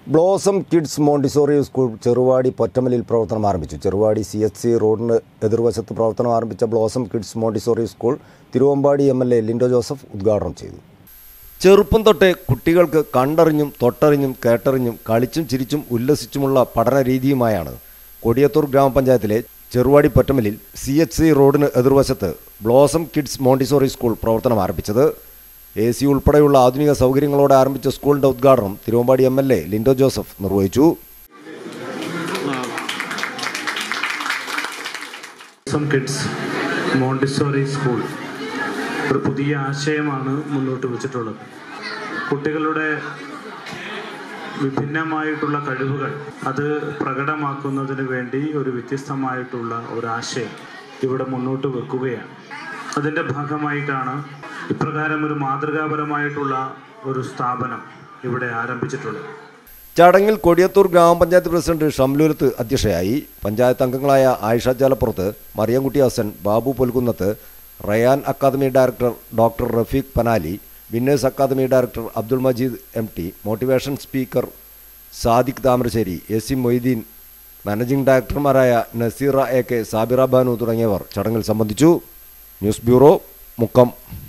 blossom kids Montessori school Cheruvadi പൊറ്റമലിൽ പ്രവർത്തനം ആരംഭിച്ചു ചെറുവാടി സി എച്ച് സി റോഡിന് എതിർവശത്ത് പ്രവർത്തനം ആരംഭിച്ച blossom kids Montessori school Thiruvambady M L A Lindo Joseph ഉദ്ഘാടനം ചെയ്തു ചെറുപ്പം തൊട്ടേ കുട്ടികൾക്ക് കണ്ടറിഞ്ഞും തൊട്ടറിഞ്ഞും കേട്ടറിഞ്ഞും കളിച്ചും ചിരിച്ചും ഉല്ലസിച്ചുമുള്ള പഠന രീതിയുമായാണ് കൊടിയത്തൂർ ഗ്രാമപഞ്ചായത്തിലെ ചെറുവാടി പൊറ്റമലിൽ സി എച്ച് സി റോഡിന് എതിർവശത്ത് ബ്ലോസം കിഡ്സ് മോണ്ടിസോറി സ്കൂൾ പ്രവർത്തനം ആരംഭിച്ചത് എ സി ഉൾപ്പെടെയുള്ള ആധുനിക സൗകര്യങ്ങളോടെ ആരംഭിച്ച സ്കൂളിന്റെ ഉദ്ഘാടനം Thiruvambady M L A Lindo Joseph നിർവഹിച്ചു സം കിഡ്സ് മോണ്ടിസോറി സ്കൂൾ ഒരു പുതിയ ആശയമാണ് മുന്നോട്ട് വെച്ചിട്ടുള്ളത് കുട്ടികളുടെ വിഭിന്നമായിട്ടുള്ള കഴിവുകൾ അത് പ്രകടമാക്കുന്നതിന് വേണ്ടി ഒരു വ്യത്യസ്തമായിട്ടുള്ള ഒരു ആശയം ഇവിടെ മുന്നോട്ട് വെക്കുകയാണ് അതിൻ്റെ ഭാഗമായിട്ടാണ് ഇപ്രകാരം ഒരു മാതൃകാപരമായിട്ടുള്ള ഒരു സ്ഥാപനം ഇവിടെ ആരംഭിച്ചിട്ടുള്ളത് ചടങ്ങിൽ കൊടിയത്തൂർ ഗ്രാമപഞ്ചായത്ത് പ്രസിഡന്റ് ഷംലൂലത്ത് അധ്യക്ഷയായി പഞ്ചായത്ത് അംഗങ്ങളായ Ayisha Jalappurath Mariyamkutty Hasan Babu Polkunnath Rayan academy director doctor Rafeeq Panali winners academy director Abdul Majeed M T motivation speaker Sadiq Thamarassery S C Moideen managing ഡയറക്ടർമാരായ നസീറ എ കെ സാബിറ ബാനു തുടങ്ങിയവർ ചടങ്ങിൽ സംബന്ധിച്ചു ന്യൂസ് ബ്യൂറോ മുക്കം